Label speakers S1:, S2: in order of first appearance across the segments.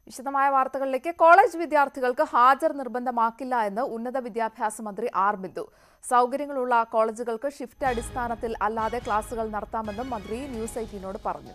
S1: വിശദമായ വാർത്തകളിലേക്ക് കോളേജ് വിദ്യാർത്ഥികൾക്ക് ഹാജർ നിർബന്ധമാക്കില്ല എന്ന് ഉന്നത വിദ്യാഭ്യാസ മന്ത്രി ആർ ബിന്ദു സൗകര്യങ്ങളുള്ള കോളേജുകൾക്ക് ഷിഫ്റ്റ് അടിസ്ഥാനത്തിൽ അല്ലാതെ ക്ലാസുകൾ നടത്താമെന്നും മന്ത്രി ന്യൂസ് എയ്റ്റീനോട് പറഞ്ഞു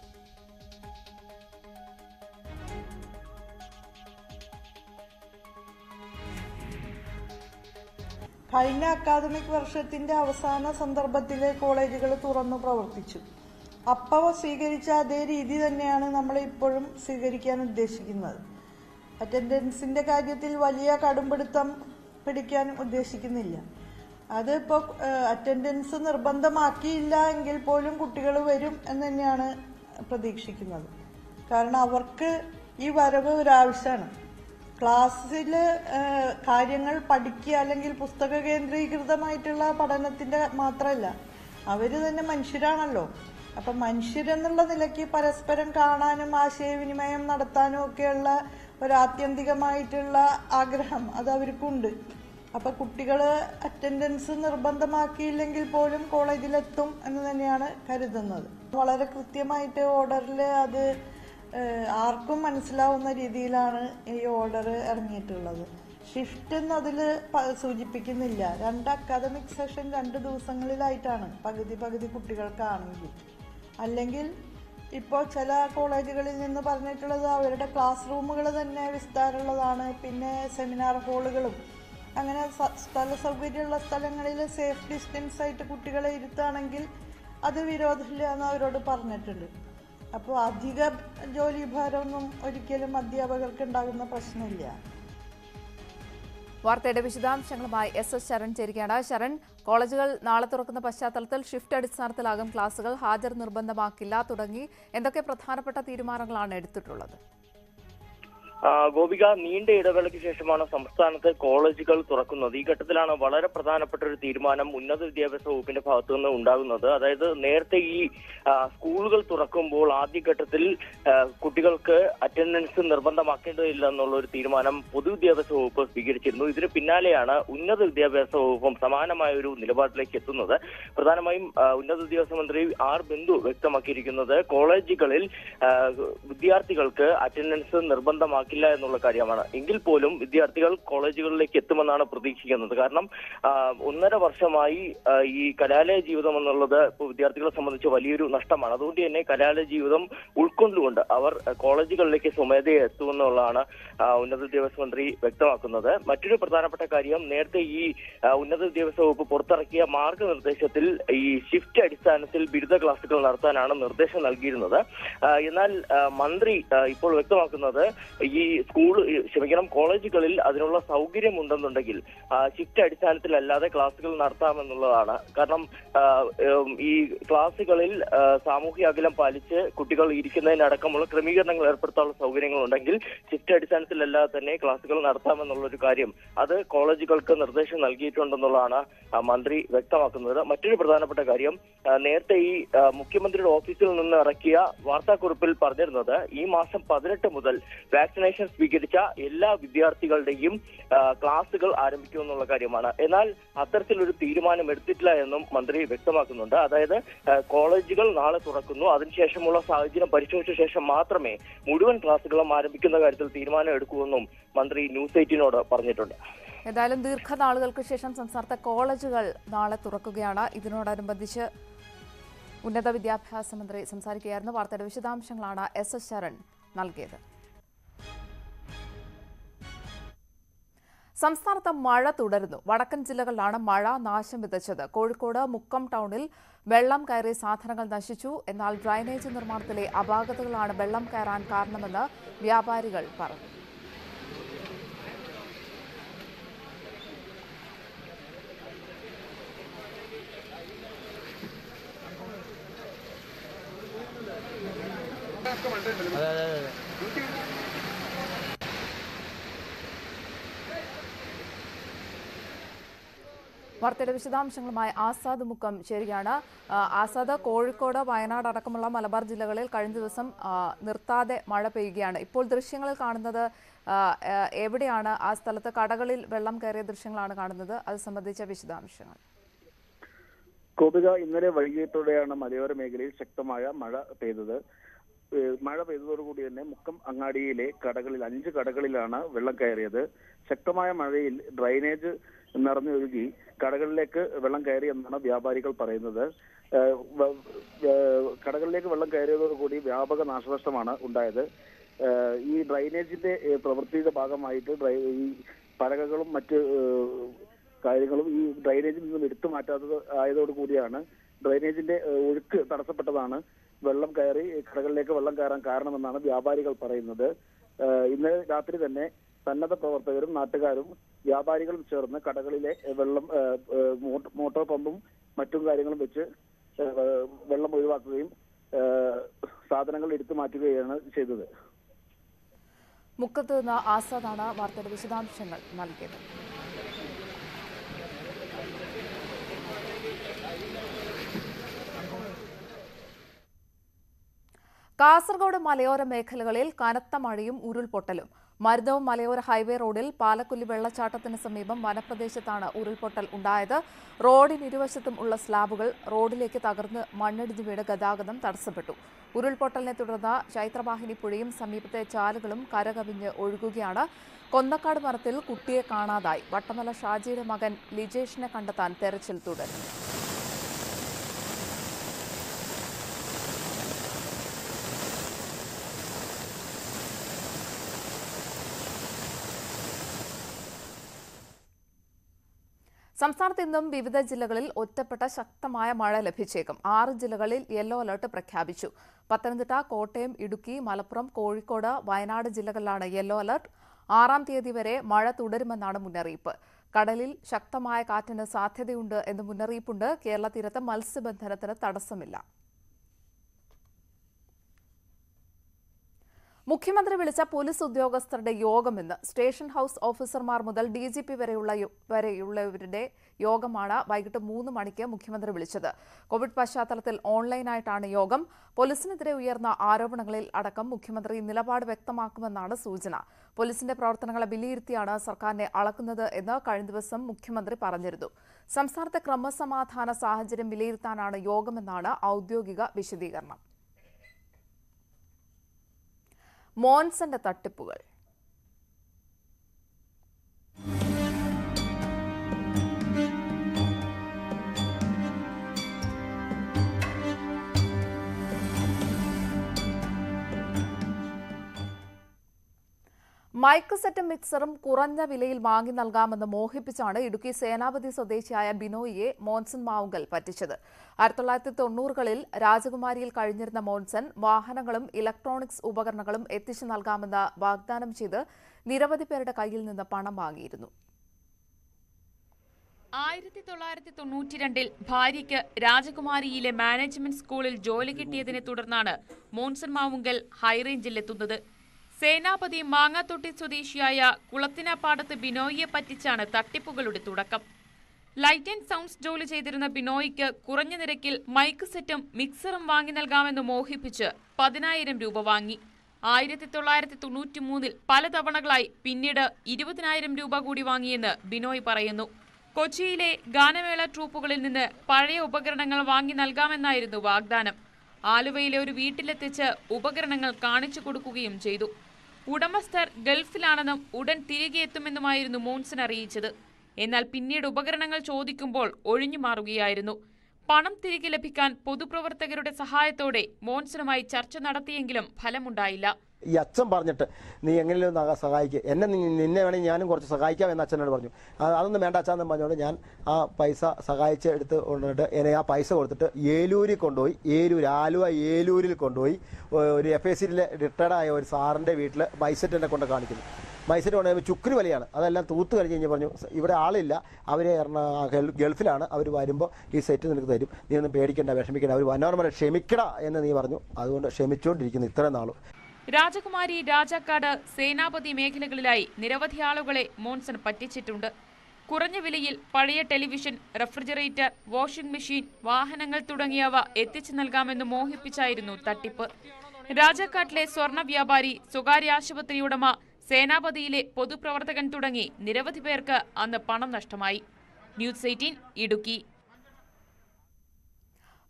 S2: കഴിഞ്ഞ അക്കാദമിക് വർഷത്തിന്റെ അവസാന സന്ദർഭത്തിലെ കോളേജുകൾ തുറന്നു പ്രവർത്തിച്ചു അപ്പോൾ സ്വീകരിച്ച അതേ രീതി തന്നെയാണ് നമ്മൾ ഇപ്പോഴും സ്വീകരിക്കാൻ ഉദ്ദേശിക്കുന്നത് അറ്റൻഡൻസിന്റെ കാര്യത്തിൽ വലിയ കടുംപിടുത്തം പിടിക്കാൻ ഉദ്ദേശിക്കുന്നില്ല അത് ഇപ്പോൾ അറ്റൻഡൻസ് നിർബന്ധമാക്കിയില്ല എങ്കിൽ പോലും കുട്ടികൾ വരും എന്ന് തന്നെയാണ് പ്രതീക്ഷിക്കുന്നത് കാരണം അവർക്ക് ഈ വരവ് ഒരാവശ്യമാണ് ക്ലാസ്സിൽ കാര്യങ്ങൾ പഠിക്കുക അല്ലെങ്കിൽ പുസ്തക കേന്ദ്രീകൃതമായിട്ടുള്ള പഠനത്തിന്റെ മാത്രമല്ല അവര് തന്നെ മനുഷ്യരാണല്ലോ അപ്പൊ മനുഷ്യരെന്നുള്ള നിലയ്ക്ക് പരസ്പരം കാണാനും ആശയവിനിമയം നടത്താനും ഒക്കെയുള്ള ഒരു ആത്യന്തികമായിട്ടുള്ള ആഗ്രഹം അത് അവർക്കുണ്ട് അപ്പൊ കുട്ടികള് അറ്റൻഡൻസ് നിർബന്ധമാക്കിയില്ലെങ്കിൽ പോലും കോളേജിലെത്തും എന്ന് തന്നെയാണ് കരുതുന്നത് വളരെ കൃത്യമായിട്ട് ഓർഡറിൽ അത് ഏഹ് ആർക്കും മനസ്സിലാവുന്ന രീതിയിലാണ് ഈ ഓർഡർ ഇറങ്ങിയിട്ടുള്ളത് ഷിഫ്റ്റ് എന്ന് അതിൽ സൂചിപ്പിക്കുന്നില്ല രണ്ട് അക്കാദമിക് സെഷൻ രണ്ട് ദിവസങ്ങളിലായിട്ടാണ് പകുതി പകുതി കുട്ടികൾക്കാണെങ്കിൽ അല്ലെങ്കിൽ ഇപ്പോൾ ചില കോളേജുകളിൽ നിന്ന് പറഞ്ഞിട്ടുള്ളത് അവരുടെ ക്ലാസ് റൂമുകൾ തന്നെ വിസ്താരമുള്ളതാണ് പിന്നെ സെമിനാർ ഹാളുകളും അങ്ങനെ സ- സ്ഥല സൗകര്യമുള്ള സ്ഥലങ്ങളിൽ സേഫ് ഡിസ്റ്റൻസ് ആയിട്ട് കുട്ടികളെ ഇരുത്തുകയാണെങ്കിൽ അത് വിരോധമില്ല എന്ന് അവരോട് പറഞ്ഞിട്ടുണ്ട് അപ്പോൾ അധിക ജോലി ഭാരമൊന്നും ഒരിക്കലും അധ്യാപകർക്ക് ഉണ്ടാകുന്ന പ്രശ്നമില്ല
S1: വാർത്തയുടെ വിശദാംശങ്ങളുമായി എസ് എസ് ശരൺ ചേരുകയാണ് ശരൺ കോളേജുകൾ നാളെ തുറക്കുന്ന പശ്ചാത്തലത്തിൽ ഷിഫ്റ്റ് അടിസ്ഥാനത്തിലാകും ക്ലാസുകൾ ഹാജർ നിർബന്ധമാക്കില്ല തുടങ്ങി എന്തൊക്കെ പ്രധാനപ്പെട്ട തീരുമാനങ്ങളാണ് എടുത്തിട്ടുള്ളത്
S3: ആ, ഗോപിക നീണ്ട ഇടവേളയ്ക്ക് ശേഷമാണ് സംസ്ഥാനത്ത് കോളേജുകൾ തുറക്കുന്നത് ഈ ഘട്ടത്തിലാണ് വളരെ പ്രധാനപ്പെട്ട ഒരു തീരുമാനം ഉന്നത വിദ്യാഭ്യാസ വകുപ്പിന്റെ ഭാഗത്തു നിന്ന് ഉണ്ടാകുന്നത് അതായത് നേരത്തെ ഈ ആ, സ്കൂളുകൾ തുറക്കുമ്പോൾ ആദ്യഘട്ടത്തിൽ ആ, കുട്ടികൾക്ക് അറ്റൻഡൻസ് നിർബന്ധമാക്കേണ്ടതില്ല എന്നുള്ള ഒരു തീരുമാനം പൊതുവിദ്യാഭ്യാസ വകുപ്പ് സ്വീകരിച്ചിരുന്നു ഇതിന് പിന്നാലെയാണ് ഉന്നത വിദ്യാഭ്യാസ വകുപ്പും സമാനമായ ഒരു നിലപാടിലേക്ക് എത്തുന്നത് പ്രധാനമായും ആ, ഉന്നത വിദ്യാഭ്യാസ മന്ത്രി ആർ ബിന്ദു വ്യക്തമാക്കിയിരിക്കുന്നത് കോളേജുകളിൽ ആ, വിദ്യാർത്ഥികൾക്ക് അറ്റൻഡൻസ് നിർബന്ധമാക്കില്ല എന്നുള്ള കാര്യമാണ് എങ്കിൽ പോലും വിദ്യാർത്ഥികൾ കോളേജുകളിലേക്ക് എത്തുമെന്നാണ് പ്രതീക്ഷിക്കുന്നത് കാരണം ആ, ഒന്നര വർഷമായി ആ, ഈ കലാലയ ജീവിതം എന്നുള്ളത് ഇപ്പോൾ വിദ്യാർത്ഥികളെ സംബന്ധിച്ച് വലിയൊരു നഷ്ടമാണ് അതുകൊണ്ട് തന്നെ കലാലയ ജീവിതം ഉൾക്കൊണ്ടുകൊണ്ട് അവർ ആ, കോളേജുകളിലേക്ക് സ്വമേധയെ എത്തുമെന്നുള്ളതാണ് ആ, ഉന്നത വിദ്യാഭ്യാസ മന്ത്രി വ്യക്തമാക്കുന്നത് മറ്റൊരു പ്രധാനപ്പെട്ട കാര്യം നേരത്തെ ഈ ആ, ഉന്നത വിദ്യാഭ്യാസ വകുപ്പ് പുറത്തിറക്കിയ മാർഗനിർദ്ദേശത്തിൽ ഈ ഷിഫ്റ്റ് അടിസ്ഥാനത്തിൽ ബിരുദ ക്ലാസുകൾ നടത്താനാണ് നിർദ്ദേശം നൽകിയിരുന്നത് ആ, എന്നാൽ ആ, മന്ത്രി ആ, ഇപ്പോൾ വ്യക്തമാക്കുന്നത് ഈ സ്കൂൾ ഈ, ക്ഷമിക്കണം കോളേജുകളിൽ അതിനുള്ള സൗകര്യമുണ്ടെന്നുണ്ടെങ്കിൽ ആ, ഷിഫ്റ്റ് അടിസ്ഥാനത്തിലല്ലാതെ ക്ലാസുകൾ നടത്താമെന്നുള്ളതാണ് കാരണം ആ, ഉം, ഈ ക്ലാസുകളിൽ ആ, സാമൂഹ്യ അകലം പാലിച്ച് കുട്ടികൾ ഇരിക്കുന്നതിനടക്കമുള്ള ക്രമീകരണങ്ങൾ ഏർപ്പെടുത്താനുള്ള സൗകര്യങ്ങളുണ്ടെങ്കിൽ ഷിഫ്റ്റ് അടിസ്ഥാനത്തിലല്ലാതെ തന്നെ ക്ലാസുകൾ നടത്താമെന്നുള്ള ഒരു കാര്യം അത് കോളേജുകൾക്ക് നിർദ്ദേശം നൽകിയിട്ടുണ്ടെന്നുള്ളതാണ് ആ, മന്ത്രി വ്യക്തമാക്കുന്നത് മറ്റൊരു പ്രധാനപ്പെട്ട കാര്യം ആ, നേരത്തെ ഈ ആ, മുഖ്യമന്ത്രിയുടെ ഓഫീസിൽ നിന്ന് ഇറക്കിയ വാർത്താക്കുറിപ്പിൽ പറഞ്ഞിരുന്നത് ഈ മാസം പതിനെട്ട് മുതൽ വാക്സിനേഷൻ സ്വീകരിച്ച എല്ലാ വിദ്യാർത്ഥികളുടെയും ആ, ക്ലാസുകൾ ആരംഭിക്കുമെന്നുള്ള കാര്യമാണ് എന്നാൽ അത്തരത്തിലൊരു തീരുമാനം എടുത്തിട്ടില്ല എന്നും മന്ത്രി വ്യക്തമാക്കുന്നുണ്ട് അതായത് ആ, കോളേജുകൾ നാളെ തുറക്കുന്നു അതിനുശേഷമുള്ള സാഹചര്യം പരിശോധിച്ച ശേഷം മാത്രമേ മുഴുവൻ ക്ലാസുകളും ആരംഭിക്കുന്ന കാര്യത്തിൽ തീരുമാനം എടുക്കൂവെന്നും മന്ത്രി ന്യൂസ് എയ്റ്റീനോട് പറഞ്ഞിട്ടുണ്ട്
S1: ഏതായാലും ദീർഘനാളുകൾക്ക് ശേഷം സംസ്ഥാനത്തെ കോളേജുകൾ നാളെ തുറക്കുകയാണ് ഇതിനോടനുബന്ധിച്ച് ഉന്നത വിദ്യാഭ്യാസ മന്ത്രി സംസാരിക്കുകയായിരുന്നു വാർത്തയുടെ വിശദാംശങ്ങളാണ് എസ് എസ് ശരൺ നൽകിയത് സംസ്ഥാനത്ത് മഴ തുടരുന്നു വടക്കൻ ജില്ലകളിലാണ് മഴ നാശം വിതച്ചത് കോഴിക്കോട് മുക്കം ടൗണിൽ വെള്ളം കയറി സാധനങ്ങൾ നശിച്ചു എന്നാൽ ഡ്രൈനേജ് നിർമ്മാണത്തിലെ അപാകതകളാണ് വെള്ളം കയറാൻ കാരണമെന്ന് വ്യാപാരികൾ പറഞ്ഞു വാർത്തയുടെ വിശദാംശങ്ങളുമായി ആസാദ് മുക്കം ചേരുകയാണ് ആ, ആസാദ് കോഴിക്കോട് വയനാട് അടക്കമുള്ള മലബാർ ജില്ലകളിൽ കഴിഞ്ഞ ദിവസം ആ, നിർത്താതെ മഴ പെയ്യുകയാണ് ഇപ്പോൾ ദൃശ്യങ്ങളിൽ കാണുന്നത് ആ, ആ, എവിടെയാണ് ആ സ്ഥലത്ത് കടകളിൽ വെള്ളം കയറിയ ദൃശ്യങ്ങളാണ് കാണുന്നത് അത് സംബന്ധിച്ച വിശദാംശങ്ങൾ
S4: കോപിക ഇന്നലെ വൈകിട്ടോടെയാണ് മലയോര മേഖലയിൽ ശക്തമായ മഴ പെയ്തത് ഏഹ് മഴ പെയ്തതോടുകൂടി തന്നെ മുക്കം അങ്ങാടിയിലെ കടകളിൽ അഞ്ച് കടകളിലാണ് വെള്ളം കയറിയത് ശക്തമായ മഴയിൽ ഡ്രൈനേജ് നിറഞ്ഞൊഴുകി കടകളിലേക്ക് വെള്ളം കയറി എന്നാണ് വ്യാപാരികൾ പറയുന്നത് ഏഹ് വ- ഏഹ് കടകളിലേക്ക് വെള്ളം കയറിയതോടുകൂടി വ്യാപക നാശനഷ്ടമാണ് ഉണ്ടായത് ഏഹ് ഈ ഡ്രൈനേജിന്റെ ഏഹ് പ്രവൃത്തിയുടെ ഭാഗമായിട്ട് ഡ്രൈ ഈ പലകകളും മറ്റ് ഏഹ് കാര്യങ്ങളും ഈ ഡ്രൈനേജിൽ നിന്നും എടുത്തു മാറ്റാത്തത് ആയതോടുകൂടിയാണ് ഡ്രൈനേജിന്റെ ഏഹ് ഒഴുക്ക് തടസ്സപ്പെട്ടതാണ് വെള്ളം കയറി കടകളിലേക്ക് വെള്ളം കയറാൻ കാരണമെന്നാണ് വ്യാപാരികൾ പറയുന്നത് ഏഹ് ഇന്നലെ രാത്രി തന്നെ സന്നദ്ധ പ്രവർത്തകരും നാട്ടുകാരും വ്യാപാരികളും ചേർന്ന് കടകളിലെ വെള്ളം ഏഹ് ഏഹ് മോട്ട- മോട്ടോർ പമ്പും മറ്റും കാര്യങ്ങളും വെച്ച് ഏഹ് വെള്ളം ഒഴിവാക്കുകയും ഏഹ് സാധനങ്ങൾ എടുത്തു മാറ്റുകയാണ് ചെയ്തത്
S1: മുക്കത്ത് നിന്ന് ആസാദാണ് വാർത്തയുടെ വിശദാംശങ്ങൾ നൽകിയത് കാസർഗോഡ് മലയോര മേഖലകളിൽ കനത്ത മഴയും ഉരുൾപൊട്ടലും മരുതവും മലയോര ഹൈവേ റോഡിൽ പാലക്കുല്ലി വെള്ളച്ചാട്ടത്തിന് സമീപം വനപ്രദേശത്താണ് ഉരുൾപൊട്ടൽ ഉണ്ടായത് റോഡിന് ഇരുവശത്തും ഉള്ള സ്ലാബുകൾ റോഡിലേക്ക് തകർന്ന് മണ്ണിടിഞ്ഞ് വീണ് ഗതാഗതം തടസ്സപ്പെട്ടു ഉരുൾപൊട്ടലിനെ തുടർന്ന് ചൈത്രവാഹിനി പുഴയും സമീപത്തെ ചാലുകളും കരകവിഞ്ഞ് ഒഴുകുകയാണ് കൊന്നക്കാട് മരത്തിൽ കുട്ടിയെ കാണാതായി വട്ടമല ഷാജിയുടെ മകൻ ലിജേഷിനെ കണ്ടെത്താൻ തെരച്ചിൽ തുടരും സംസ്ഥാനത്ത് ഇന്നും വിവിധ ജില്ലകളിൽ ഒറ്റപ്പെട്ട ശക്തമായ മഴ ലഭിച്ചേക്കും ആറ് ജില്ലകളിൽ യെല്ലോ അലർട്ട് പ്രഖ്യാപിച്ചു പത്തനംതിട്ട കോട്ടയം ഇടുക്കി മലപ്പുറം കോഴിക്കോട് വയനാട് ജില്ലകളിലാണ് യെല്ലോ അലർട്ട് ആറാം തീയതി വരെ മഴ തുടരുമെന്നാണ് മുന്നറിയിപ്പ് കടലിൽ ശക്തമായ കാറ്റിന് സാധ്യതയുണ്ട് എന്ന് മുന്നറിയിപ്പുണ്ട് കേരള തീരത്ത് മത്സ്യബന്ധനത്തിന് തടസ്സമില്ല മുഖ്യമന്ത്രി വിളിച്ച പോലീസ് ഉദ്യോഗസ്ഥരുടെ യോഗം ഇന്ന് സ്റ്റേഷൻ ഹൌസ് ഓഫീസർമാർ മുതൽ ഡി ജി പി വരെയുള്ള യോ- വരെയുള്ളവരുടെ യോഗമാണ് വൈകിട്ട് മൂന്ന് മണിക്ക് മുഖ്യമന്ത്രി വിളിച്ചത് കോവിഡ് പശ്ചാത്തലത്തിൽ ഓൺലൈനായിട്ടാണ് യോഗം പോലീസിനെതിരെ ഉയർന്ന ആരോപണങ്ങളിൽ അടക്കം മുഖ്യമന്ത്രി നിലപാട് വ്യക്തമാക്കുമെന്നാണ് സൂചന പോലീസിന്റെ പ്രവർത്തനങ്ങളെ വിലയിരുത്തിയാണ് സർക്കാരിനെ അളക്കുന്നത് എന്ന് കഴിഞ്ഞ ദിവസം മുഖ്യമന്ത്രി പറഞ്ഞിരുന്നു സംസ്ഥാനത്തെ ക്രമസമാധാന സാഹചര്യം വിലയിരുത്താനാണ് യോഗമെന്നാണ് ഔദ്യോഗിക വിശദീകരണം മോൻസന്റെ തട്ടിപ്പുകൾ മൈക്ക് സെറ്റും മിക്സറും കുറഞ്ഞ വിലയിൽ വാങ്ങി നൽകാമെന്ന് മോഹിപ്പിച്ചാണ് ഇടുക്കി സേനാപതി സ്വദേശിയായ ബിനോയിയെ മോൻസൺ മാവുങ്കൽ പറ്റിച്ചത് ആയിരത്തി തൊള്ളായിരത്തി തൊണ്ണൂറുകളിൽ രാജകുമാരിയിൽ കഴിഞ്ഞിരുന്ന മോൻസൺ വാഹനങ്ങളും ഇലക്ട്രോണിക്സ് ഉപകരണങ്ങളും എത്തിച്ചു നൽകാമെന്ന് വാഗ്ദാനം ചെയ്ത് നിരവധി പേരുടെ കയ്യിൽ നിന്ന് പണം വാങ്ങിയിരുന്നു
S5: ആയിരത്തി തൊള്ളായിരത്തി തൊണ്ണൂറ്റിരണ്ടിൽ ഭാര്യയ്ക്ക് രാജകുമാരിയിലെ മാനേജ്മെന്റ് സ്കൂളിൽ ജോലി കിട്ടിയതിനെ തുടർന്നാണ് മോൺസൺ മാവുങ്കൽ ഹൈറേഞ്ചിലെത്തുന്നത് സേനാപതി മാങ്ങാത്തൊട്ടി സ്വദേശിയായ കുളത്തിനാപ്പാടത്ത് ബിനോയിയെ പറ്റിച്ചാണ് തട്ടിപ്പുകളുടെ തുടക്കം ലൈറ്റ് ആൻഡ് സൗണ്ട്സ് ജോലി ചെയ്തിരുന്ന ബിനോയിക്ക് കുറഞ്ഞ നിരക്കിൽ മൈക്ക് സെറ്റും മിക്സറും വാങ്ങി നൽകാമെന്ന് മോഹിപ്പിച്ച് പതിനായിരം രൂപ വാങ്ങി ആയിരത്തി തൊള്ളായിരത്തി തൊണ്ണൂറ്റി മൂന്നിൽ പല തവണകളായി പിന്നീട് ഇരുപതിനായിരം രൂപ കൂടി വാങ്ങിയെന്ന് ബിനോയ് പറയുന്നു കൊച്ചിയിലെ ഗാനമേള ട്രൂപ്പുകളിൽ നിന്ന് പഴയ ഉപകരണങ്ങൾ വാങ്ങി നൽകാമെന്നായിരുന്നു വാഗ്ദാനം ആലുവയിലെ ഒരു വീട്ടിലെത്തിച്ച് ഉപകരണങ്ങൾ കാണിച്ചു കൊടുക്കുകയും ചെയ്തു ഉടമസ്ഥർ ഗൾഫിലാണെന്നും ഉടൻ തിരികെ എത്തുമെന്നുമായിരുന്നു മോൺസൺ അറിയിച്ചത് എന്നാൽ പിന്നീട് ഉപകരണങ്ങൾ ചോദിക്കുമ്പോൾ ഒഴിഞ്ഞു മാറുകയായിരുന്നു പണം തിരികെ ലഭിക്കാൻ പൊതുപ്രവർത്തകരുടെ സഹായത്തോടെ മോൺസണുമായി ചർച്ച നടത്തിയെങ്കിലും ഫലമുണ്ടായില്ല
S6: ഈ അച്ഛൻ പറഞ്ഞിട്ട് നീ എങ്ങനെയും ഒന്ന് സഹായിക്കുക എന്നെ നീ- നിന്നെ വേണമെങ്കിൽ ഞാനും കുറച്ച് സഹായിക്കാം എന്ന് അച്ഛനോട് പറഞ്ഞു അത് അതൊന്നും വേണ്ട അച്ഛാന്നും പറഞ്ഞുകൊണ്ട് ഞാൻ ആ പൈസ സഹായിച്ച് എടുത്ത് കൊണ്ടിട്ട് എന്നെ ആ പൈസ കൊടുത്തിട്ട് ഏലൂരിൽ കൊണ്ടുപോയി ഏലൂർ ആലുവ ഏലൂരിൽ കൊണ്ടുപോയി ഒരു എഫ് എസ് സിയിലെ റിട്ടയർഡ് ആയ ഒരു സാറിൻ്റെ വീട്ടിൽ ബൈസെറ്റ് എന്നെ കൊണ്ട് കാണിക്കുന്നു ബൈസെറ്റ് കൊണ്ട് ചുക്കിന് വിലയാണ് അതെല്ലാം തൂത്ത് കഴിഞ്ഞ് കഴിഞ്ഞ് പറഞ്ഞു ഇവിടെ ആളില്ല അവർ ഗൾഫിലാണ് അവർ വരുമ്പോൾ ഈ സെറ്റ് നിനക്ക് തരും നീ ഒന്നും പേടിക്കണ്ട വിഷമിക്കണ്ട അവർ വന്നോർമ്മ ക്ഷമിക്കട എന്ന് നീ പറഞ്ഞു അതുകൊണ്ട് ക്ഷമിച്ചുകൊണ്ടിരിക്കുന്നു ഇത്രയും നാളും
S5: രാജകുമാരി രാജാക്കാട് സേനാപതി മേഖലകളിലായി നിരവധി ആളുകളെ മോൺസൺ പറ്റിച്ചിട്ടുണ്ട് കുറഞ്ഞ വിലയിൽ പഴയ ടെലിവിഷൻ റെഫ്രിജറേറ്റർ വാഷിംഗ് മെഷീൻ വാഹനങ്ങൾ തുടങ്ങിയവ എത്തിച്ചു നൽകാമെന്ന് മോഹിപ്പിച്ചായിരുന്നു തട്ടിപ്പ് രാജാക്കാട്ടിലെ സ്വർണ്ണ വ്യാപാരി സ്വകാര്യ ആശുപത്രി ഉടമ സേനാപതിയിലെ പൊതുപ്രവർത്തകൻ തുടങ്ങി നിരവധി പേർക്ക് അന്ന് പണം നഷ്ടമായി ന്യൂസ് എയ്റ്റീൻ ഇടുക്കി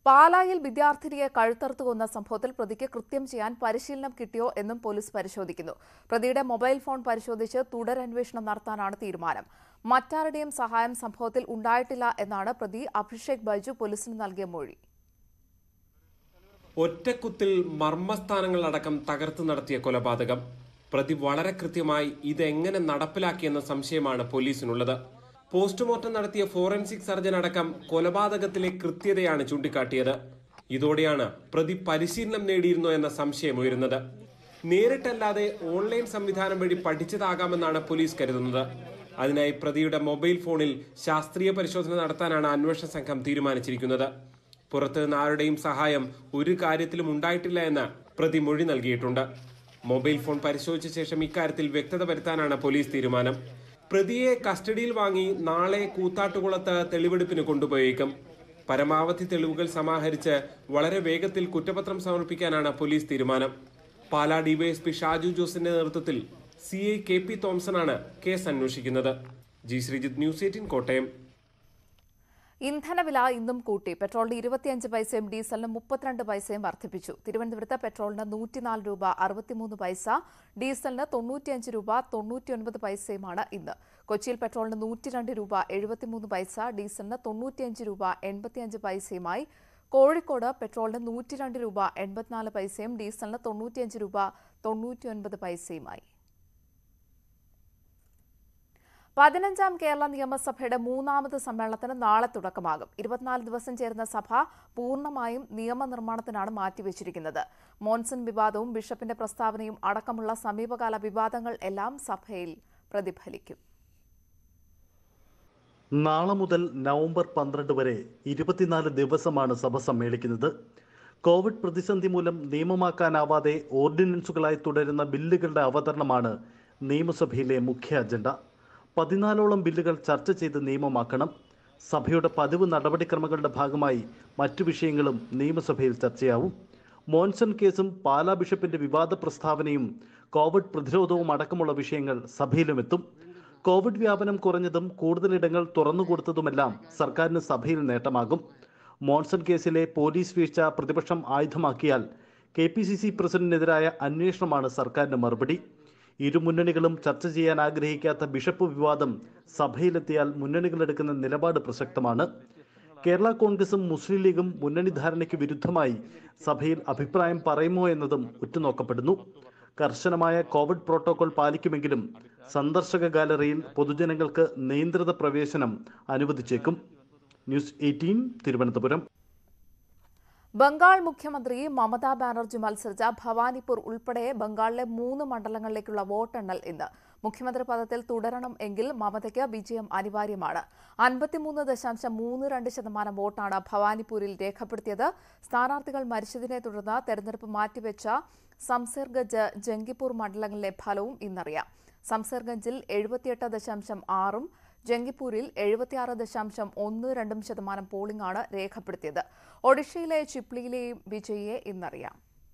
S1: പാലായിൽ വിദ്യാർത്ഥിനിയെ കഴുത്തറുത്ത് കൊന്ന സംഭവത്തിൽ പ്രതിക്ക് കൃത്യം ചെയ്യാൻ പരിശീലനം കിട്ടിയോ എന്നും പോലീസ് പരിശോധിക്കുന്നു പ്രതിയുടെ മൊബൈൽ ഫോൺ പരിശോധിച്ച് തുടരന്വേഷണം നടത്താനാണ് തീരുമാനം മറ്റാരുടെയും സഹായം സംഭവത്തിൽ ഉണ്ടായിട്ടില്ല എന്നാണ് പ്രതി അഭിഷേക് ബൈജു പോലീസിന് നൽകിയ മൊഴി
S7: ഒറ്റക്കുത്തിൽ മർമ്മസ്ഥാനങ്ങളടക്കം തകർത്ത് നടത്തിയ കൊലപാതകം പ്രതി വളരെ കൃത്യമായി ഇതെങ്ങനെ നടപ്പിലാക്കിയെന്ന സംശയമാണ് പോലീസിനുള്ളത് പോസ്റ്റ്മോർട്ടം നടത്തിയ ഫോറൻസിക് സർജൻ അടക്കം കൊലപാതകത്തിലെ കൃത്യതയാണ് ചൂണ്ടിക്കാട്ടിയത് ഇതോടെയാണ് പ്രതി പരിശീലനം നേടിയിരുന്നോ എന്ന സംശയം ഉയരുന്നത് നേരിട്ടല്ലാതെ ഓൺലൈൻ സംവിധാനം വഴി പഠിച്ചതാകാമെന്നാണ് പോലീസ് കരുതുന്നത് അതിനായി പ്രതിയുടെ മൊബൈൽ ഫോണിൽ ശാസ്ത്രീയ പരിശോധന നടത്താനാണ് അന്വേഷണ സംഘം തീരുമാനിച്ചിരിക്കുന്നത് പുറത്ത് നിന്ന് ആരുടെയും സഹായം ഒരു കാര്യത്തിലും ഉണ്ടായിട്ടില്ല എന്ന് പ്രതി മൊഴി നൽകിയിട്ടുണ്ട് മൊബൈൽ ഫോൺ പരിശോധിച്ച ശേഷം ഇക്കാര്യത്തിൽ വ്യക്തത വരുത്താനാണ് പോലീസ് തീരുമാനം പ്രതിയെ കസ്റ്റഡിയിൽ വാങ്ങി നാളെ കൂത്താട്ടുകുളത്ത് തെളിവെടുപ്പിന് കൊണ്ടുപോയേക്കും പരമാവധി തെളിവുകൾ സമാഹരിച്ച് വളരെ വേഗത്തിൽ കുറ്റപത്രം സമർപ്പിക്കാനാണ് പോലീസ് തീരുമാനം പാലാ ഡിവൈഎസ്പി ഷാജു ജോസിന്റെ നേതൃത്വത്തിൽ സി ഐ കെ പി തോംസണാണ് കേസ് അന്വേഷിക്കുന്നത് G Sreejith news eighteen Kottayam
S1: ഇന്ധനവില ഇന്നും കൂട്ടി പെട്രോളിന് ഇരുപത്തിയഞ്ച് പൈസയും ഡീസലിന് മുപ്പത്തിരണ്ട് പൈസയും വർദ്ധിപ്പിച്ചു തിരുവനന്തപുരത്ത് പെട്രോളിന് നൂറ്റിനാല് രൂപ അറുപത്തിമൂന്ന് പൈസ ഡീസലിന് തൊണ്ണൂറ്റിയഞ്ച് രൂപ തൊണ്ണൂറ്റിയൊൻപത് പൈസയുമാണ് ഇന്ന് കൊച്ചിയിൽ പെട്രോളിന് നൂറ്റിരണ്ട് രൂപ എഴുപത്തിമൂന്ന് പൈസ ഡീസലിന് തൊണ്ണൂറ്റിയഞ്ച് രൂപ എൺപത്തിയഞ്ച് പൈസയുമായി കോഴിക്കോട് പെട്രോളിന് നൂറ്റിരണ്ട് രൂപ എൺപത്തിനാല് പൈസയും ഡീസലിന് തൊണ്ണൂറ്റിയഞ്ച് രൂപ തൊണ്ണൂറ്റിയൊൻപത് പൈസയുമായി പതിനഞ്ചാം കേരള നിയമസഭയുടെ മൂന്നാമത് സമ്മേളനത്തിന് നാളെ തുടക്കമാകും ഇരുപത്തിനാല് ദിവസം ചേരുന്ന സഭ പൂർണ്ണമായും നിയമനിർമ്മാണത്തിനാണ് മാറ്റിവെച്ചിരിക്കുന്നത് മോൺസൺ വിവാദവും ബിഷപ്പിന്റെ പ്രസ്താവനയും അടക്കമുള്ള സമീപകാല വിവാദങ്ങൾ എല്ലാം സഭയിൽ പ്രതിഫലിക്കും
S8: നാളെ മുതൽ നവംബർ പന്ത്രണ്ട് വരെ ഇരുപത്തിനാല് ദിവസമാണ് സഭ സമ്മേളിക്കുന്നത് കോവിഡ് പ്രതിസന്ധി മൂലം നിയമമാക്കാനാവാതെ ഓർഡിനൻസുകളായി തുടരുന്ന ബില്ലുകളുടെ അവതരണമാണ് നിയമസഭയിലെ മുഖ്യ അജണ്ട പതിനാലോളം ബില്ലുകൾ ചർച്ച ചെയ്ത് നിയമമാക്കണം സഭയുടെ പതിവ് നടപടിക്രമങ്ങളുടെ ഭാഗമായി മറ്റു വിഷയങ്ങളും നിയമസഭയിൽ ചർച്ചയാവും മോൻസൺ കേസും പാലാ ബിഷപ്പിന്റെ വിവാദ പ്രസ്താവനയും കോവിഡ് പ്രതിരോധവും അടക്കമുള്ള വിഷയങ്ങൾ സഭയിലുമെത്തും കോവിഡ് വ്യാപനം കുറഞ്ഞതും കൂടുതലിടങ്ങൾ തുറന്നുകൊടുത്തതുമെല്ലാം സർക്കാരിന് സഭയിൽ നേട്ടമാകും മോൺസൺ കേസിലെ പോലീസ് വീഴ്ച പ്രതിപക്ഷം ആയുധമാക്കിയാൽ കെ പി സി സി പ്രസിഡന്റിനെതിരായ അന്വേഷണമാണ് സർക്കാരിന്റെ മറുപടി ഇരു മുന്നണികളും ചർച്ച ചെയ്യാൻ ആഗ്രഹിക്കാത്ത ബിഷപ്പ് വിവാദം സഭയിലെത്തിയാൽ മുന്നണികൾ എടുക്കുന്ന നിലപാട് പ്രസക്തമാണ് കേരള കോൺഗ്രസും മുസ്ലിം ലീഗും മുന്നണി ധാരണയ്ക്ക് വിരുദ്ധമായി സഭയിൽ അഭിപ്രായം പറയുമോ എന്നതും ഉറ്റുനോക്കപ്പെടുന്നു കർശനമായ കോവിഡ് പ്രോട്ടോകോൾ പാലിക്കുമെങ്കിലും സന്ദർശക ഗാലറിയിൽ പൊതുജനങ്ങൾക്ക് നിയന്ത്രിത പ്രവേശനം അനുവദിച്ചേക്കും ന്യൂസ് എയ്റ്റീൻ തിരുവനന്തപുരം
S1: ബംഗാൾ മുഖ്യമന്ത്രി മമതാ ബാനർജി മത്സരിച്ച ഭവാനിപ്പൂർ ഉൾപ്പെടെ ബംഗാളിലെ മൂന്ന് മണ്ഡലങ്ങളിലേക്കുള്ള വോട്ടെണ്ണൽ ഇന്ന് മുഖ്യമന്ത്രി പദത്തിൽ തുടരണം എങ്കിൽ മമതയ്ക്ക് വിജയം അനിവാര്യമാണ് അൻപത്തിമൂന്ന് ദശാംശം മൂന്ന് രണ്ട് ശതമാനം വോട്ടാണ് ഭവാനിപ്പൂരിൽ രേഖപ്പെടുത്തിയത് സ്ഥാനാർത്ഥികൾ മരിച്ചതിനെ തുടർന്ന് തെരഞ്ഞെടുപ്പ് മാറ്റിവെച്ച സംസർഗഞ്ച് ജംഗിപ്പൂർ മണ്ഡലങ്ങളിലെ ഫലവും ഇന്നറിയാം സംസർഗഞ്ചിൽ എഴുപത്തിയെട്ട് ദശാംശം ആറും ജംഗിപ്പൂരിൽ എഴുപത്തിയാറ് ദശാംശം ഒന്ന് രണ്ടും ശതമാനം പോളിംഗാണ് രേഖപ്പെടുത്തിയത് ഒഡീഷയിലെ ചിപ്ലിയിലെയും വിജയിയെ ഇന്നറിയാം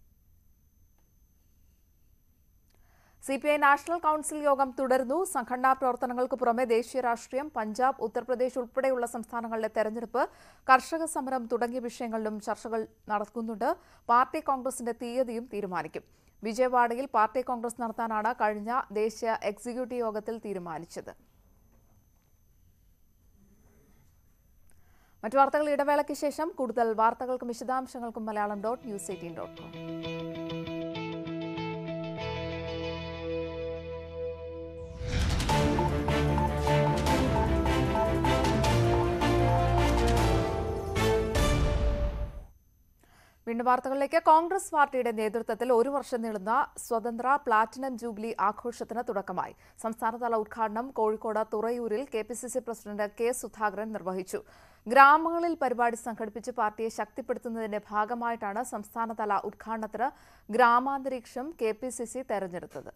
S1: C P I national council യോഗം തുടരുന്നു സംഘടനാ പ്രവർത്തനങ്ങൾക്ക് പുറമെ ദേശീയ രാഷ്ട്രീയം പഞ്ചാബ് ഉത്തർപ്രദേശ് ഉൾപ്പെടെയുള്ള സംസ്ഥാനങ്ങളിലെ തെരഞ്ഞെടുപ്പ് കർഷക സമരം തുടങ്ങിയ വിഷയങ്ങളിലും ചർച്ചകൾ നടക്കുന്നുണ്ട് പാർട്ടി കോൺഗ്രസിന്റെ തീയതിയും തീരുമാനിക്കും വിജയവാഡയിൽ പാർട്ടി കോൺഗ്രസ് നടത്താനാണ് കഴിഞ്ഞ ദേശീയ എക്സിക്യൂട്ടീവ് യോഗത്തിൽ തീരുമാനിച്ചത് മറ്റു വാർത്തകൾ ഇടവേളയ്ക്ക് ശേഷം കൂടുതൽ വാർത്തകൾക്കും വിശദാംശങ്ങൾക്കും Malayalam dot news eighteen dot com വീണ്ടും വാർത്തകളിലേക്ക് കോൺഗ്രസ് പാർട്ടിയുടെ നേതൃത്വത്തിൽ ഒരു വർഷം നീളുന്ന സ്വതന്ത്ര പ്ലാറ്റിനം ജൂബിലി ആഘോഷത്തിന് തുടക്കമായി സംസ്ഥാനതല ഉദ്ഘാടനം കോഴിക്കോട് തുറയൂരിൽ K P C C president K Sudhakaran നിർവഹിച്ചു ഗ്രാമങ്ങളിൽ പരിപാടി സംഘടിപ്പിച്ച് പാർട്ടിയെ ശക്തിപ്പെടുത്തുന്നതിന്റെ ഭാഗമായിട്ടാണ് സംസ്ഥാനതല ഉദ്ഘാടനത്തിന് ഗ്രാമാന്തരീക്ഷം കെ പി സി സി തെരഞ്ഞെടുത്തത്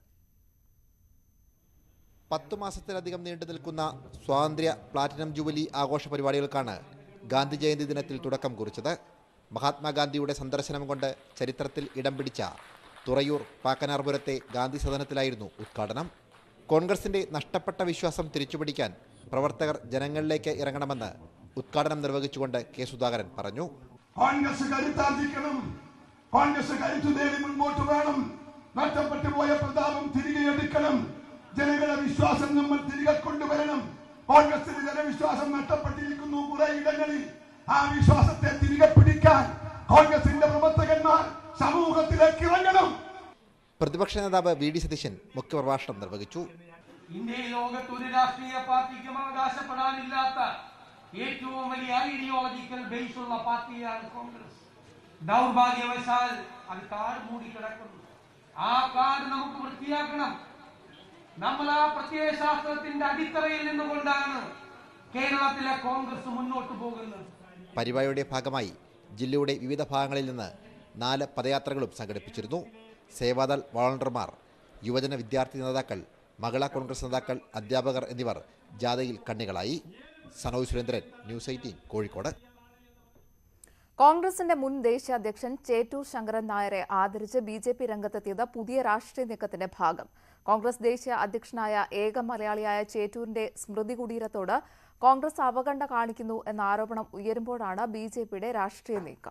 S9: പത്തു മാസത്തിലധികം നീണ്ടു നിൽക്കുന്ന സ്വാതന്ത്ര്യ പ്ലാറ്റിനം ജൂബിലി ആഘോഷ പരിപാടികൾക്കാണ് ഗാന്ധി ജയന്തി ദിനത്തിൽ തുടക്കം കുറിച്ചത് മഹാത്മാഗാന്ധിയുടെ സന്ദർശനം കൊണ്ട് ചരിത്രത്തിൽ ഇടം പിടിച്ച തുറയൂർ പാക്കനാർപുരത്തെ ഗാന്ധി സദനത്തിലായിരുന്നു ഉദ്ഘാടനം കോൺഗ്രസിന്റെ നഷ്ടപ്പെട്ട വിശ്വാസം തിരിച്ചുപിടിക്കാൻ പ്രവർത്തകർ ജനങ്ങളിലേക്ക് ഇറങ്ങണമെന്ന് ഉദ്ഘാടനം നിർവഹിച്ചുകൊണ്ട് കെ സുധാകരൻ പറഞ്ഞു
S10: കോൺഗ്രസ് കരുത്താർജിക്കണം കോൺഗ്രസ് കരുത്തു നേടി മുൻപോട്ട് വേണം നഷ്ടപ്പെട്ടു പോയ പ്രതാപം തിരികെ എടുക്കണം ജനങ്ങളുടെ വിശ്വാസം നമ്മൾ തിരികെ കൊണ്ടുവരണം കോൺഗ്രസിന് ജനവിശ്വാസം നഷ്ടപ്പെട്ടിരിക്കുന്നു കുറെ ഇടങ്ങളിൽ ആ വിശ്വാസത്തെ തിരികെ പിടിക്കാൻ കോൺഗ്രസിന്റെ പ്രവർത്തകന്മാർ സമൂഹത്തിലേക്ക് ഇറങ്ങണം
S9: പ്രതിപക്ഷ നേതാവ് വി ഡി സതീശൻ മുഖ്യപ്രഭാഷണം നിർവഹിച്ചു
S11: ഇന്ത്യയിൽ ലോകത്ത് ഒരു രാഷ്ട്രീയ പാർട്ടിക്കും അവകാശപ്പെടാനില്ലാത്ത ഏറ്റവും വലിയ ഐഡിയോളജിക്കൽ ബേസ് ഉള്ള പാർട്ടിയാണ് കോൺഗ്രസ് ദൗർഭാഗ്യവശാൽ അത് കാട് മൂടി കിടക്കുന്നു ആ കാട് നമുക്ക് വൃത്തിയാക്കണം നമ്മൾ ആ പ്രത്യയശാസ്ത്രത്തിന്റെ അടിത്തറയിൽ നിന്നുകൊണ്ടാണ് കേരളത്തിലെ കോൺഗ്രസ് മുന്നോട്ട് പോകുന്നത്
S9: പരിപാടിയുടെ ഭാഗമായി ജില്ലയുടെ വിവിധ ഭാഗങ്ങളിൽ നിന്ന് നാല് പദയാത്രകളും സംഘടിപ്പിച്ചിരുന്നു സേവാദൾ വോളണ്ടിയർമാർ യുവജന വിദ്യാർത്ഥി നേതാക്കൾ മഹിളാ കോൺഗ്രസ് നേതാക്കൾ അധ്യാപകർ എന്നിവർ ജാഥയിൽ കണ്ണികളായി സനോജ് സുരേന്ദ്രൻ ന്യൂസ് എയ്റ്റീൻ കോഴിക്കോട്
S1: കോൺഗ്രസിന്റെ മുൻ ദേശീയ അധ്യക്ഷൻ ചേറ്റൂർ ശങ്കരൻ നായരെ ആദരിച്ച് ബി ജെ പി രംഗത്തെത്തിയത് പുതിയ രാഷ്ട്രീയ നീക്കത്തിന്റെ ഭാഗം കോൺഗ്രസ് ദേശീയ അധ്യക്ഷനായ ഏക മലയാളിയായ ചേറ്റൂരിന്റെ സ്മൃതി കുടീരത്തോട് കോൺഗ്രസ് അവഗണന കാണിക്കുന്നു എന്ന ആരോപണം ഉയരുമ്പോഴാണ് ബി ജെ പിയുടെ രാഷ്ട്രീയ നീക്കം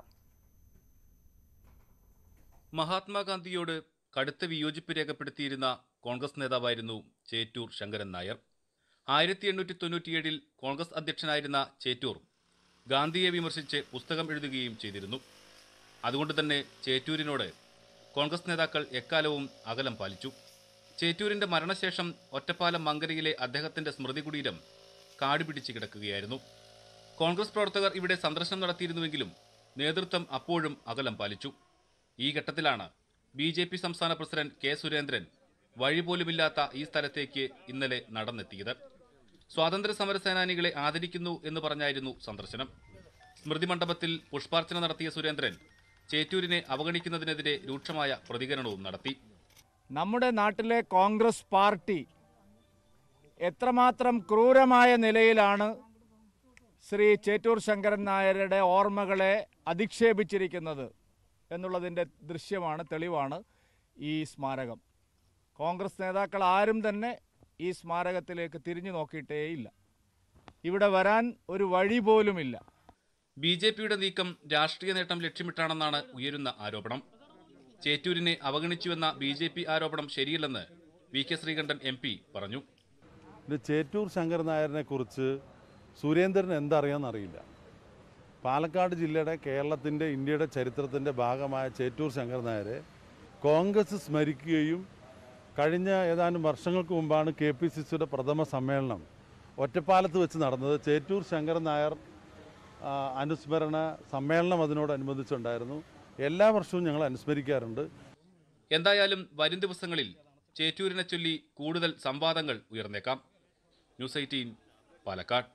S12: മഹാത്മാഗാന്ധിയോട് കടുത്ത വിയോജിപ്പ് രേഖപ്പെടുത്തിയിരുന്ന കോൺഗ്രസ് നേതാവായിരുന്നു ചേറ്റൂർ ശങ്കരൻ നായർ ആയിരത്തി എണ്ണൂറ്റി തൊണ്ണൂറ്റിയേഴിൽ കോൺഗ്രസ് അധ്യക്ഷനായിരുന്ന ചേറ്റൂർ ഗാന്ധിയെ വിമർശിച്ച് പുസ്തകം എഴുതുകയും ചെയ്തിരുന്നു അതുകൊണ്ട് തന്നെ ചേറ്റൂരിനോട് കോൺഗ്രസ് നേതാക്കൾ എക്കാലവും അകലം പാലിച്ചു ചേറ്റൂരിന്റെ മരണശേഷം ഒറ്റപ്പാലം മങ്കരയിലെ അദ്ദേഹത്തിന്റെ സ്മൃതി കുടീരം കാടുപിടിച്ച് കിടക്കുകയായിരുന്നു കോൺഗ്രസ് പ്രവർത്തകർ ഇവിടെ സന്ദർശനം നടത്തിയിരുന്നുവെങ്കിലും നേതൃത്വം അപ്പോഴും അകലം പാലിച്ചു ഈ ഘട്ടത്തിലാണ് ബി ജെ പി സംസ്ഥാന പ്രസിഡന്റ് കെ സുരേന്ദ്രൻ വഴി പോലുമില്ലാത്ത ഈ സ്ഥലത്തേക്ക് ഇന്നലെ നടന്നെത്തിയത് സ്വാതന്ത്ര്യ സമര സേനാനികളെ ആദരിക്കുന്നു എന്ന് പറഞ്ഞായിരുന്നു സന്ദർശനം സ്മൃതി മണ്ഡപത്തിൽ പുഷ്പാർച്ചന നടത്തിയ സുരേന്ദ്രൻ ചേറ്റൂരിനെ അവഗണിക്കുന്നതിനെതിരെ രൂക്ഷമായ പ്രതികരണവും നടത്തി
S13: നമ്മുടെ നാട്ടിലെ കോൺഗ്രസ് പാർട്ടി എത്രമാത്രം ക്രൂരമായ നിലയിലാണ് ശ്രീ ചേറ്റൂർ ശങ്കരൻ നായരുടെ ഓർമ്മകളെ അധിക്ഷേപിച്ചിരിക്കുന്നത് എന്നുള്ളതിൻ്റെ ദൃശ്യമാണ് തെളിവാണ് ഈ സ്മാരകം കോൺഗ്രസ് നേതാക്കൾ ആരും തന്നെ ഈ സ്മാരകത്തിലേക്ക് തിരിഞ്ഞു നോക്കിയിട്ടേയില്ല ഇവിടെ വരാൻ ഒരു വഴി പോലുമില്ല
S12: ബി ജെ പിയുടെ നീക്കം രാഷ്ട്രീയ നേട്ടം ലക്ഷ്യമിട്ടാണെന്നാണ് ഉയരുന്ന ആരോപണം ചേറ്റൂരിനെ അവഗണിച്ചുവെന്ന ബി ജെ പി ആരോപണം ശരിയല്ലെന്ന് V K Sreekandan M P പറഞ്ഞു
S14: ഇത് ചേറ്റൂർ ശങ്കർ നായരിനെ കുറിച്ച് സുരേന്ദ്രൻ എന്തറിയാമെന്നറിയില്ല പാലക്കാട് ജില്ലയുടെ കേരളത്തിൻ്റെ ഇന്ത്യയുടെ ചരിത്രത്തിൻ്റെ ഭാഗമായ ചേറ്റൂർ ശങ്കർ നായരെ കോൺഗ്രസ് സ്മരിക്കുകയും കഴിഞ്ഞ ഏതാനും വർഷങ്ങൾക്ക് മുമ്പാണ് കെ പി സി സിയുടെ പ്രഥമ സമ്മേളനം ഒറ്റപ്പാലത്ത് വെച്ച് നടന്നത് ചേറ്റൂർ ശങ്കർ നായർ ആ, അനുസ്മരണ സമ്മേളനം അതിനോടനുബന്ധിച്ചുണ്ടായിരുന്നു എല്ലാ വർഷവും ഞങ്ങൾ അനുസ്മരിക്കാറുണ്ട്
S12: എന്തായാലും വരും ദിവസങ്ങളിൽ ചേറ്റൂരിനെ ചൊല്ലി കൂടുതൽ സംവാദങ്ങൾ ഉയർന്നേക്കാം ന്യൂസ് എയ്റ്റീൻ പാലക്കാട്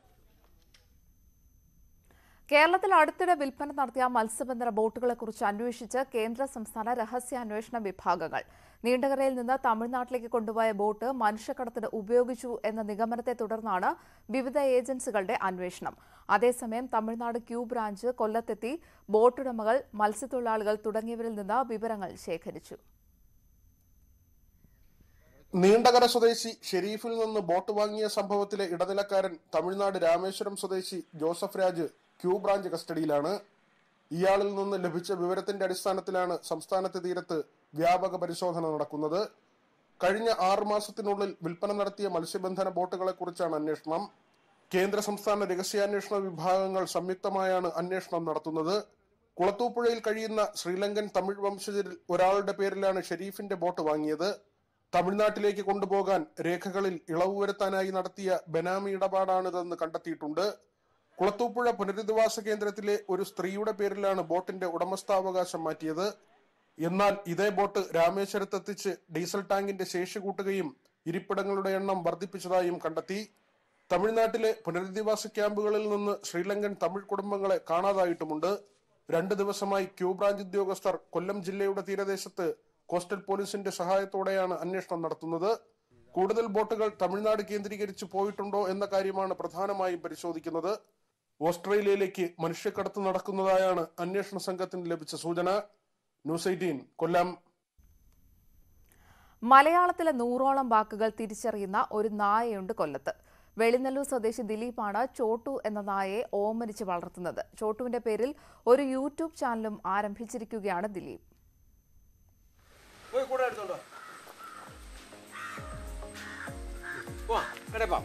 S1: കേരളത്തിൽ അടുത്തിടെ വിൽപ്പന നടത്തിയ മത്സ്യബന്ധന ബോട്ടുകളെക്കുറിച്ച് അന്വേഷിച്ച് കേന്ദ്ര സംസ്ഥാന രഹസ്യാന്വേഷണ വിഭാഗങ്ങൾ നീണ്ടകരയിൽ നിന്ന് തമിഴ്നാട്ടിലേക്ക് കൊണ്ടുപോയ ബോട്ട് മനുഷ്യക്കടത്തിന് ഉപയോഗിച്ചു എന്ന നിഗമനത്തെ തുടർന്നാണ് വിവിധ ഏജൻസികളുടെ അന്വേഷണം അതേസമയം തമിഴ്നാട് ക്യൂ ബ്രാഞ്ച് കൊല്ലത്തെത്തി ബോട്ടുടമകൾ മത്സ്യത്തൊഴിലാളികൾ തുടങ്ങിയവരിൽ നിന്ന് വിവരങ്ങൾ ശേഖരിച്ചു
S15: നീണ്ടകര സ്വദേശി ഷെരീഫിൽ നിന്ന് ബോട്ട് വാങ്ങിയ സംഭവത്തിലെ ഇടനിലക്കാരൻ തമിഴ്നാട് രാമേശ്വരം സ്വദേശി ജോസഫ് രാജ് ക്യൂ ബ്രാഞ്ച് കസ്റ്റഡിയിലാണ് ഇയാളിൽ നിന്ന് ലഭിച്ച വിവരത്തിന്റെ അടിസ്ഥാനത്തിലാണ് സംസ്ഥാനത്തെ തീരത്ത് വ്യാപക പരിശോധന നടക്കുന്നത് കഴിഞ്ഞ ആറു മാസത്തിനുള്ളിൽ വിൽപ്പന നടത്തിയ മത്സ്യബന്ധന ബോട്ടുകളെ കുറിച്ചാണ് അന്വേഷണം കേന്ദ്ര സംസ്ഥാന രഹസ്യാന്വേഷണ വിഭാഗങ്ങൾ സംയുക്തമായാണ് അന്വേഷണം നടത്തുന്നത് കുളത്തൂപ്പുഴയിൽ കഴിയുന്ന ശ്രീലങ്കൻ തമിഴ് വംശജരിൽ ഒരാളുടെ പേരിലാണ് ഷെരീഫിന്റെ ബോട്ട് വാങ്ങിയത് തമിഴ്നാട്ടിലേക്ക് കൊണ്ടുപോകാൻ രേഖകളിൽ ഇളവ് വരുത്താനായി നടത്തിയ ബനാമി ഇടപാടാണിതെന്ന് കണ്ടെത്തിയിട്ടുണ്ട് കുളത്തൂപ്പുഴ പുനരധിവാസ കേന്ദ്രത്തിലെ ഒരു സ്ത്രീയുടെ പേരിലാണ് ബോട്ടിന്റെ ഉടമസ്ഥാവകാശം മാറ്റിയത് എന്നാൽ ഇതേ ബോട്ട് രാമേശ്വരത്തെത്തിച്ച് ഡീസൽ ടാങ്കിന്റെ ശേഷി കൂട്ടുകയും ഇരിപ്പിടങ്ങളുടെ എണ്ണം വർദ്ധിപ്പിച്ചതായും കണ്ടെത്തി തമിഴ്നാട്ടിലെ പുനരധിവാസ ക്യാമ്പുകളിൽ നിന്ന് ശ്രീലങ്കൻ തമിഴ് കുടുംബങ്ങളെ കാണാതായിട്ടുമുണ്ട് രണ്ട് ദിവസമായി ക്യൂ ബ്രാഞ്ച് ഉദ്യോഗസ്ഥർ കൊല്ലം ജില്ലയുടെ തീരദേശത്ത് കോസ്റ്റൽ പോലീസിന്റെ സഹായത്തോടെയാണ് അന്വേഷണം നടത്തുന്നത് കൂടുതൽ ബോട്ടുകൾ തമിഴ്നാട് കേന്ദ്രീകരിച്ച് പോയിട്ടുണ്ടോ എന്ന കാര്യമാണ് പ്രധാനമായും പരിശോധിക്കുന്നത് ഓസ്ട്രേലിയയിലേക്ക് മനുഷ്യക്കടത്ത് നടക്കുന്നതായാണ് അന്വേഷണ സംഘത്തിന് ലഭിച്ച സൂചന ന്യൂസ് എയ്റ്റീൻ കൊല്ലം
S1: മലയാളത്തിലെ നൂറോളം വാക്കുകൾ തിരിച്ചറിയുന്ന ഒരു നായയുണ്ട് കൊല്ലത്ത് വെളിനല്ലൂർ സ്വദേശി ദിലീപാണ് ചോട്ടു എന്ന നായയെ ഓമനിച്ച് വളർത്തുന്നത് ചോട്ടുവിന്റെ പേരിൽ ഒരു യൂട്യൂബ് ചാനലും ആരംഭിച്ചിരിക്കുകയാണ് ദിലീപ്
S16: പോയി കൂടെ എടുത്തോണ്ടോ പോവാം കടേ പോവാം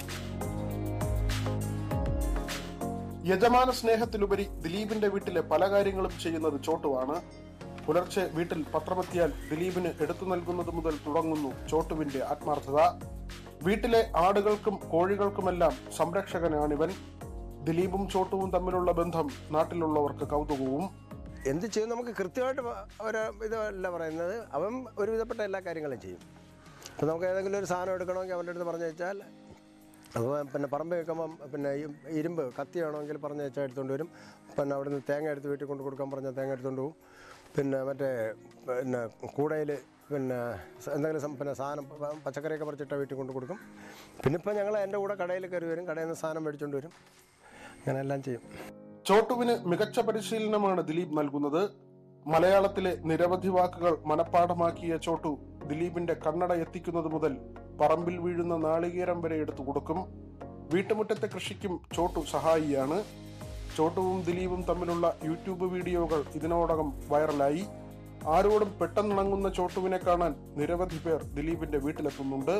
S15: യജമാന സ്നേഹത്തിലുപരി ദിലീപിന്റെ വീട്ടിലെ പല കാര്യങ്ങളും ചെയ്യുന്നത് ചോട്ടുവാണ് പുലർച്ചെ വീട്ടിൽ പത്രമെത്തിയാൽ ദിലീപിന് എടുത്തു നൽകുന്നത് മുതൽ തുടങ്ങുന്നു ചോട്ടുവിന്റെ ആത്മാർത്ഥത വീട്ടിലെ ആടുകൾക്കും കോഴികൾക്കുമെല്ലാം സംരക്ഷകനാണിവൻ ദിലീപും ചോട്ടുവും തമ്മിലുള്ള ബന്ധം നാട്ടിലുള്ളവർക്ക് കൗതുകവും
S16: എന്ത് ചെയ്യും നമുക്ക് കൃത്യമായിട്ട് പ- ഒരു ഇതല്ല പറയുന്നത് അവൻ ഒരുവിധപ്പെട്ട എല്ലാ കാര്യങ്ങളും ചെയ്യും ഇപ്പം നമുക്ക് ഏതെങ്കിലും ഒരു സാധനം എടുക്കണമെങ്കിൽ അവൻ്റെ അടുത്ത് പറഞ്ഞു വെച്ചാൽ അപ്പോൾ പിന്നെ പറമ്പ് വെക്കുമ്പം പിന്നെ ഈ ഇരുമ്പ് കത്തി വേണമെങ്കിൽ പറഞ്ഞു വെച്ചാൽ എടുത്തുകൊണ്ട് വരും പിന്നെ അവിടെ നിന്ന് തേങ്ങ എടുത്ത് വീട്ടിൽ കൊണ്ട് കൊടുക്കാൻ പറഞ്ഞാൽ തേങ്ങ എടുത്തുകൊണ്ട് പോകും പിന്നെ മറ്റേ പിന്നെ കൂടയിൽ പിന്നെ സ- എന്തെങ്കിലും സം- പിന്നെ സാധനം പ- പച്ചക്കറിയൊക്കെ പറിച്ചിട്ട് വീട്ടിൽ കൊണ്ട് കൊടുക്കും പിന്നെ ഇപ്പം ഞങ്ങൾ എൻ്റെ കൂടെ കടയിൽ കയറി വരും കടയിൽ നിന്ന് സാധനം മേടിച്ചുകൊണ്ട് വരും അങ്ങനെ എല്ലാം ചെയ്യും
S15: ചോട്ടുവിന് മികച്ച പരിശീലനമാണ് ദിലീപ് നൽകുന്നത് മലയാളത്തിലെ നിരവധി വാക്കുകൾ മനഃപ്പാഠമാക്കിയ ചോട്ടു ദിലീപിന്റെ കണ്ണട എത്തിക്കുന്നത് മുതൽ പറമ്പിൽ വീഴുന്ന നാളികേരം വരെ എടുത്തു കൊടുക്കും വീട്ടുമുറ്റത്തെ കൃഷിക്കും ചോട്ടു സഹായിയാണ് ചോട്ടുവും ദിലീപും തമ്മിലുള്ള യൂട്യൂബ് വീഡിയോകൾ ഇതിനോടകം വൈറലായി ആരോടും പെട്ടെന്നിണങ്ങുന്ന ചോട്ടുവിനെ കാണാൻ നിരവധി പേർ ദിലീപിന്റെ വീട്ടിലെത്തുന്നുണ്ട്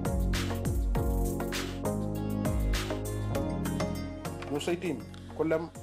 S15: ന്യൂസ് എയ്റ്റീൻ കൊല്ലം